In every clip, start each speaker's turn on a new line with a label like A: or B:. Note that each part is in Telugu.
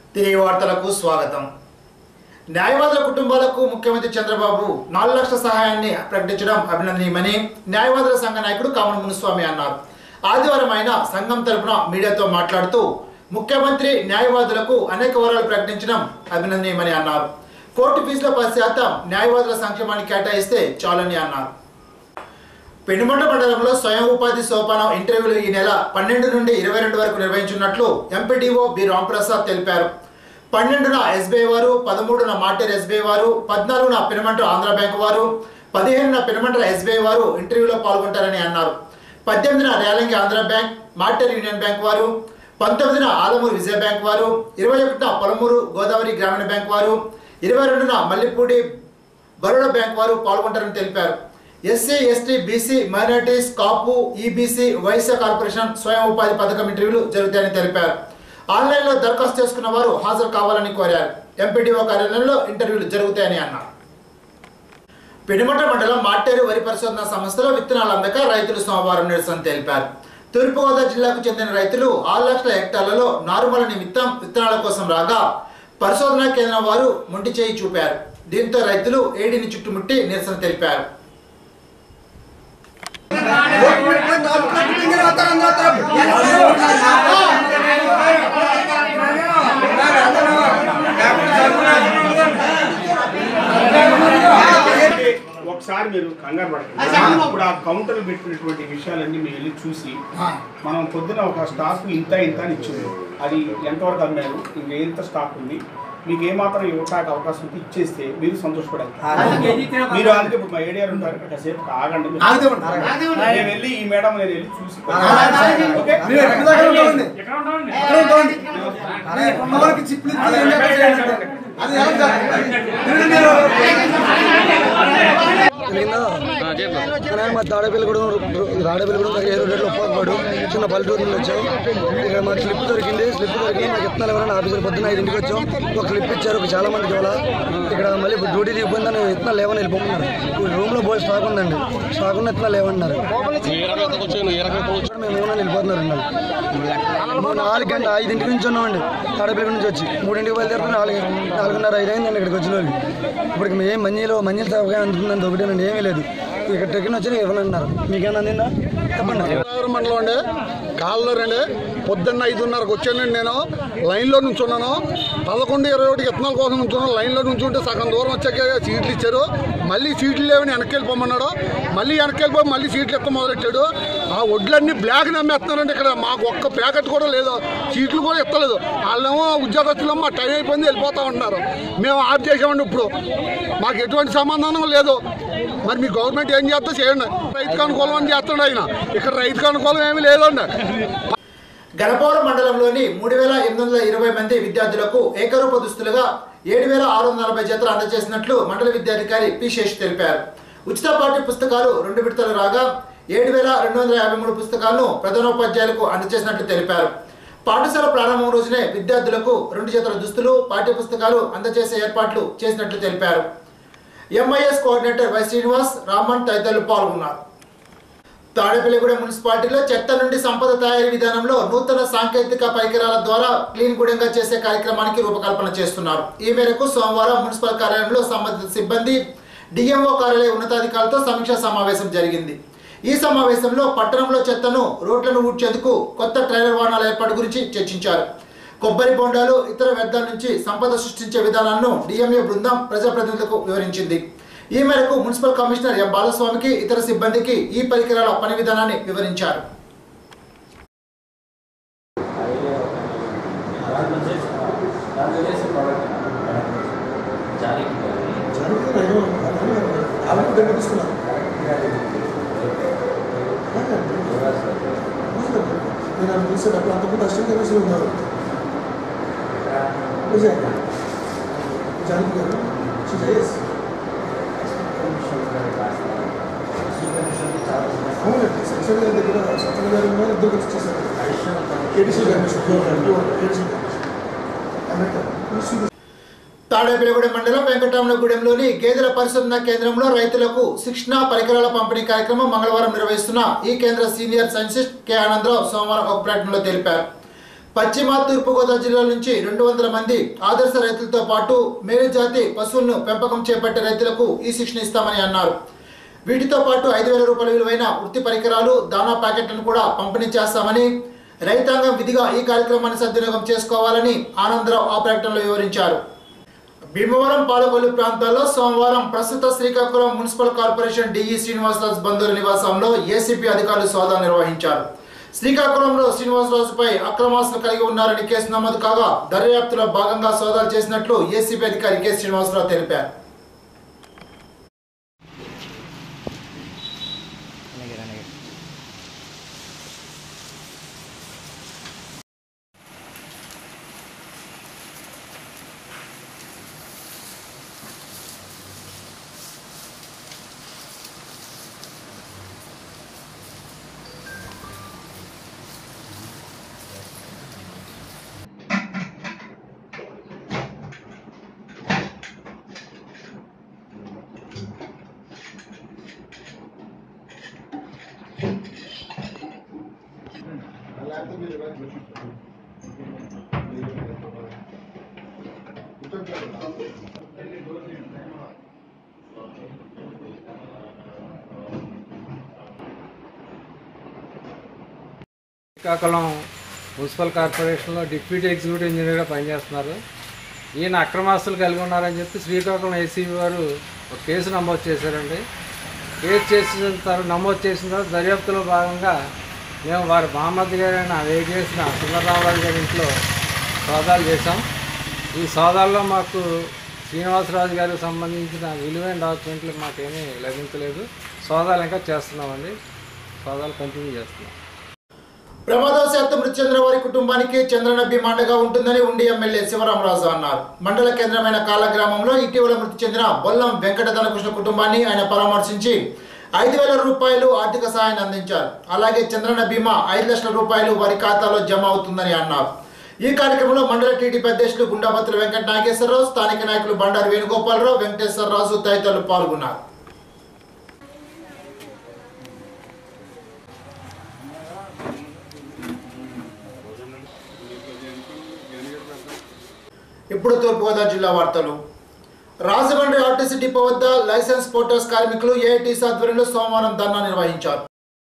A: తిరిగి వార్తలకు స్వాగతం న్యాయవాదుల కుటుంబాలకు ముఖ్యమంత్రి చంద్రబాబు నాలుగు లక్షల సహాయాన్ని ప్రకటించడం అభినందనీయమని న్యాయవాదుల సంఘ నాయకుడు కామన మునుస్వామి అన్నారు ఆదివారం ఆయన సంఘం తరపున మీడియాతో మాట్లాడుతూ ముఖ్యమంత్రి న్యాయవాదులకు అనేక వరాలు ప్రకటించడం అభినందనీయమని అన్నారు కోర్టు ఫీజుల పది శాతం న్యాయవాదుల సంక్షేమానికి కేటాయిస్తే చాలని అన్నారు పెనుమండ మండలంలో స్వయం ఉపాధి సోపానం ఇంటర్వ్యూలు ఈ నెల పన్నెండు నుండి ఇరవై రెండు వరకు నిర్వహించున్నట్లు ఎంపీడీఓ బి రాంప్రసాద్ తెలిపారు పన్నెండున ఎస్బీఐ వారు పదమూడున మార్టెర్ ఎస్బీఐ వారు పద్నాలుగున పెనుమంట ఆంధ్ర బ్యాంక్ వారు పదిహేనున పెనుమంటల ఎస్బీఐ వారు ఇంటర్వ్యూలో పాల్గొంటారని అన్నారు పద్దెనిమిదిన రేలంగి ఆంధ్ర బ్యాంక్ మార్టెర్ యూనియన్ బ్యాంక్ వారు పంతొమ్మిదిన ఆలమూరు విజయ బ్యాంక్ వారు ఇరవై ఒకటిన పొలమూరు గోదావరి గ్రామీణ బ్యాంక్ వారు ఇరవై రెండున మల్లిపూడి బరోడా బ్యాంక్ వారు పాల్గొంటారని తెలిపారు SC ST BC minorities Kapu EBC Vysya corporation స్వయం ఉపాధి పథకం ఇంటర్వ్యూలు జరుగుతాయని తెలిపారు ఆన్లైన్లో దరఖాస్తు చేసుకున్న వారు హాజరు కావాలని కోరారు ఎంపీడీఓ కార్యాలయంలో ఇంటర్వ్యూలు జరుగుతాయని అన్నారు పెనుమట మండలం మాటేరు వరి పరిశోధన సంస్థలో విత్తనాలు అందక రైతులు సోమవారం నిరసన తెలిపారు తూర్పుగోదావరి జిల్లాకు చెందిన రైతులు ఆరు లక్షల హెక్టార్లలో నారుమల నిమిత్తం విత్తనాల కోసం రాగా పరిశోధనా కేంద్రం వారు మొండి చేయి చూపారు దీంతో రైతులు ఏడిని చుట్టుముట్టి నిరసన తెలిపారు
B: ఒకసారి మీరు కంగారు పడకండి ఇప్పుడు ఆ కౌంటర్ పెట్టినటువంటి విషయాలన్నీ మీరు వెళ్ళి చూసి మనం పొద్దున ఒక స్టాక్ ఇంత ఇంత అని ఇచ్చింది అది ఎంతవరకు అమ్మారు ఇంకా ఎంత స్టాక్ ఉంది మీకు ఏమాత్రం ఇవ్వడానికి అవకాశం ఉంటే ఇచ్చేస్తే మీరు సంతోషపడాలి మీరు అందుకే ఇప్పుడు మా ఏడియారు ఉంటారు కాసేపు ఆగండి మీరు. నేను వెళ్ళి ఈ మేడం నేను వెళ్ళి చూసి ఓకే
C: కింద మా తాడపల్లిగూడెం రాడపల్లిగూడెం దగ్గర ఏదో రేట్లు ఒప్పకపోడు చిన్న పల్లెటూరు నుండి వచ్చాం ఇక్కడ మాకు స్లిప్ దొరికింది స్లిప్ దొరికింది మాకు ఇత్తనాలు ఎవరైనా ఆఫీసర్ పొద్దున్న ఐదింటికి వచ్చాం ఒక స్లిప్ ఇచ్చారు ఒక చాలా మందికి ఇవ్వాలా ఇక్కడ మళ్ళీ ఇప్పుడు డ్యూటీ దిగిపోయిందని ఇత్తనాలు లేవని వెళ్ళిపోతున్నారు ఇప్పుడు రూమ్ లో పోయి స్టాక్ ఉందండి స్టాక్ ఉన్న ఇత్తనాలు లేవన్నారు మేము ఏమన్నా వెళ్ళిపోతున్నారు మేము నాలుగు గంట ఐదింటి నుంచి ఉన్నామండి తాడపల్లి నుంచి వచ్చి మూడింటికి బయలుదేరుతున్న నాలుగు నాలుగున్నర ఐదు అయింది ఇక్కడికి వచ్చిన వాళ్ళు ఇప్పుడు మేము మంజీలో మంజీలు తప్పగా అందుతుందని ఒకటేనండి ఏమీ లేదు ఇక్కడ టికెట్ వచ్చి ఇవ్వనన్నారు మీకేనా అందిందా చెప్పండి
D: నగరం మండలం అండి కాలర్ అండి పొద్దున్న ఐదున్నరకు వచ్చానండి నేను లైన్లో నుంచున్నాను పదకొండు ఇరవై ఒకటి ఇత్తనాల కోసం నుంచున్నాను లైన్లో నుంచుంటే సగం దూరం వచ్చాక సీట్లు ఇచ్చారు మళ్ళీ సీట్లు లేవని వెనక్కి వెళ్ళిపోమన్నాడు మళ్ళీ వెనక్కి వెళ్ళిపోయి మళ్ళీ సీట్లు ఎత్త మొదలెట్టాడు ఆ వడ్లన్నీ బ్లాక్ నమ్మేస్తున్నారండి ఇక్కడ మాకు ఒక్క ప్యాకెట్ కూడా లేదు సీట్లు కూడా ఎత్తలేదు వాళ్ళేమో ఉద్యోగస్తులు మా టైం అయిపోయింది వెళ్ళిపోతా ఉంటున్నారు మేము ఆఫ్ చేసామండి ఇప్పుడు మాకు ఎటువంటి సంబంధం లేదు మరి మీ గవర్నమెంట్ ఏం చేస్తా చేయండి రైతుకు అనుకూలం అని చేస్తాడు ఆయన ఇక్కడ రైతుకు అనుకూలం ఏమీ లేదండి
A: గణపవరం మండలంలోని మూడు వేల ఎనిమిది వందల ఇరవై మంది విద్యార్థులకు ఏకరూప దుస్తులుగా ఏడు వేల ఆరు వందల నలభై జతలు అందజేసినట్లు మండల విద్యాధికారి పి శేష్ తెలిపారు ఉచిత పాఠ్య పుస్తకాలు రెండు విడతలు రాగా ఏడు వేల రెండు వందల యాభై మూడు పుస్తకాలను ప్రధానోపాధ్యాయులకు అందజేసినట్లు తెలిపారు పాఠశాల ప్రారంభం రోజునే విద్యార్థులకు రెండు జతల దుస్తులు పాఠ్య పుస్తకాలు అందజేసే ఏర్పాట్లు చేసినట్లు తెలిపారు MIS coordinator Y Srinivas Raman తదితరులు పాల్గొన్నారు తాడేపల్లిగూడెం మున్సిపాలిటీలో చెత్త నుండి సంపద తయారీ విధానంలో నూతన సాంకేతిక పరికరాల ద్వారా క్లీన్ గూడెంగా చేసే కార్యక్రమానికి రూపకల్పన చేస్తున్నారు ఈ మేరకు సోమవారం మున్సిపల్ కార్యాలయంలో సంబంధిత సిబ్బంది డిఎంఓ కార్యాలయ ఉన్నతాధికారులతో సమీక్షా సమావేశం జరిగింది ఈ సమావేశంలో పట్టణంలో చెత్తను రోడ్లను ఊడ్చేందుకు కొత్త ట్రైలర్ వాహనాల ఏర్పాటు గురించి చర్చించారు కొబ్బరి బొండాలు ఇతర వ్యర్థాల నుంచి సంపద సృష్టించే విధానాలను డిఎంఏ బృందం ప్రజాప్రతినిధులకు వివరించింది ఈ మేరకు మున్సిపల్ కమిషనర్ ఎం బాలస్వామికి ఇతర సిబ్బందికి ఈ పరికరాల పని విధానాన్ని వివరించారు
E: నేను పిలిచేటప్పుడు అంతకుముందు అసిస్టెంట్ కమిషనర్ ఉన్నారు విజయ్ జానకి గారు షీజ్ అవునండి సెక్షన్ గారి దగ్గర సత్యం గారు ఉన్నారు ఇద్దరు కలిసి చేశారు KTC commission KTC commission
A: Tadepalligudem మండలం వెంకటరామలగూడెంలోని గేదెల పరిశోధన కేంద్రంలో రైతులకు శిక్షణ పరికరాల పంపిణీ కార్యక్రమం మంగళవారం నిర్వహిస్తున్న ఈ కేంద్ర సీనియర్ సైంటిస్ట్ కె ఆనందరావు సోమవారం ఒక ప్రకటనలో తెలిపారు పశ్చిమ తూర్పుగోదావరి జిల్లాల నుంచి రెండు వందల మంది ఆదర్శ రైతులతో పాటు మేలు జాతి పశువులను పెంపకం చేపట్టే రైతులకు ఈ శిక్షణ ఇస్తామని అన్నారు వీటితో పాటు ఐదు వేల రూపాయల విలువైన వృత్తి పరికరాలు దానా ప్యాకెట్లను కూడా పంపిణీ చేస్తామని రైతాంగం విధిగా ఈ కార్యక్రమాన్ని సద్వినియోగం చేసుకోవాలని ఆనందరావు ఆ ప్రకటనలో వివరించారు భీమవరం పాలకొల్లు ప్రాంతాల్లో సోమవారం ప్రస్తుత Srikakulam municipal corporation DE Srinivasaraju బంధువుల నివాసంలో ఏసీపీ అధికారులు సోదా నిర్వహించారు శ్రీకాకుళంలో శ్రీనివాసరాజుపై అక్రమాస్తులు కలిగి ఉన్నారని కేసు నమోదు కాగా దర్యాప్తులో భాగంగా సోదాలు చేసినట్లు ఏసీపీ అధికారి కె శ్రీనివాసరావు తెలిపారు
F: శ్రీకాకుళం మున్సిపల్ కార్పొరేషన్లో డిప్యూటీ ఎగ్జిక్యూటివ్ ఇంజనీర్గా పనిచేస్తున్నారు ఈయన అక్రమాస్తులు కలిగి ఉన్నారని చెప్పి శ్రీకాకుళం ఏసీబీ వారు ఒక కేసు నమోదు చేశారండి కేసు చేసిన తర్వాత నమోదు చేసిన తర్వాత దర్యాప్తులో భాగంగా మేము వారి మహమ్మద్ గారైన వెయిట్ చేసిన సుందరరావు గారి ఇంట్లో సోదాలు చేశాం ఈ సోదాల్లో మాకు శ్రీనివాసరాజు గారికి సంబంధించిన విలువైన డాక్యుమెంట్లు మాకేమీ లభించలేదు సోదాలు ఇంకా చేస్తున్నామండి సోదాలు కంటిన్యూ చేస్తున్నాం
A: ప్రమాదవశాత్తు మృతి చెందిన వారి కుటుంబానికి చంద్రన భీమాండగా ఉంటుందని ఉండి ఎమ్మెల్యే శివరామరాజు అన్నారు మండల కేంద్రమైన కాళ్ళ గ్రామంలో ఇటీవల మృతి చెందిన బొల్లం వెంకట ధనకృష్ణ కుటుంబాన్ని ఆయన పరామర్శించి ఐదు వేల రూపాయలు ఆర్థిక సహాయాన్ని అందించారు అలాగే చంద్రన బీమా ఐదు లక్షల రూపాయలు వారి ఖాతాలో జమ అవుతుందని అన్నారు ఈ కార్యక్రమంలో మండల టీడీపీ అధ్యక్షులు గుండాపత్రుల వెంకట నాగేశ్వరరావు స్థానిక నాయకులు బండారు వేణుగోపాలరావు వెంకటేశ్వరరాజు తదితరులు పాల్గొన్నారు ఇప్పుడు తూర్పుగోదావరి జిల్లా వార్తలు రాజమండ్రి ఆర్టీసీ డిపో వద్ద లైసెన్స్ పోర్టర్స్ కార్మికులు ఏఐటీసీ ఆధ్వర్యంలో సోమవారం ధర్నా నిర్వహించారు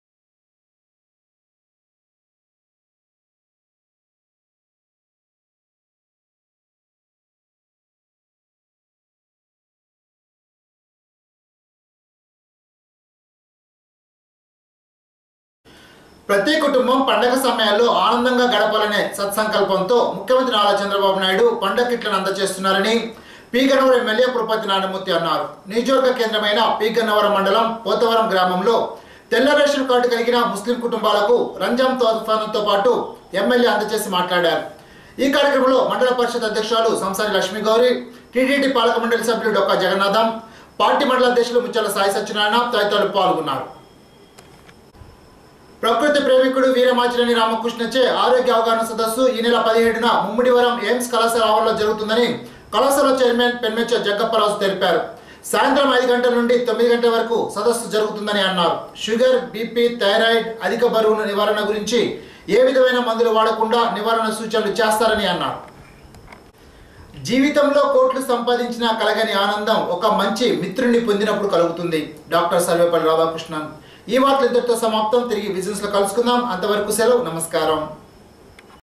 A: ప్రతి కుటుంబం పండగ సమయాల్లో ఆనందంగా గడపాలనే సత్సంకల్పంతో ముఖ్యమంత్రి నారా చంద్రబాబు నాయుడు పండగ కిట్లను అందజేస్తున్నారని పీగన్నవరం ఎమ్మెల్యే పురపతి నారాయణమూర్తి అన్నారు నియోజకవర్గ కేంద్రమైన పీగన్నవరం మండలం పోతవరం గ్రామంలో తెల్ల రేషన్ కార్డు కలిగిన ముస్లిం కుటుంబాలకు రంజాన్ తోఫానుతో పాటు ఎమ్మెల్యే అందజేసి మాట్లాడారు ఈ కార్యక్రమంలో మండల పరిషత్ అధ్యక్షురాలు సంసారి లక్ష్మీ గౌరి టీడీటీ పాలక మండలి సభ్యులు డొక్కా జగన్నాథం పార్టీ మండల అధ్యక్షులు ముచ్చల సాయి సత్యనారాయణ తదితరులు పాల్గొన్నారు ప్రకృతి ప్రేమికుడు వీరమాచినేని రామకృష్ణచే ఆరోగ్య అవగాహన సదస్సు ఈ నెల పదిహేడున ముమ్మిడివరం ఎయిమ్స్ కళాశాల ఆవరణలో జరుగుతుందని కళాశాల చైర్మన్ పెన్మెచ్చ జగ్గప్పరాజు తెలిపారు సాయంత్రం ఐదు గంటల నుండి తొమ్మిది గంటల వరకు సదస్సు జరుగుతుందని అన్నారు షుగర్ బీపీ థైరాయిడ్ అధిక బరువును నివారణ గురించి ఏ విధమైన మందులు వాడకుండా నివారణ సూచనలు చేస్తారని అన్నారు జీవితంలో కోట్లు సంపాదించిన కలగని ఆనందం ఒక మంచి మిత్రుడిని పొందినప్పుడు కలుగుతుంది డాక్టర్ సర్వేపల్లి రాధాకృష్ణన్ ఈ వార్తలు ఇంతటితో సమాప్తం తిరిగి విజిల్స్ లో కలుసుకుందాం అంతవరకు సెలవు నమస్కారం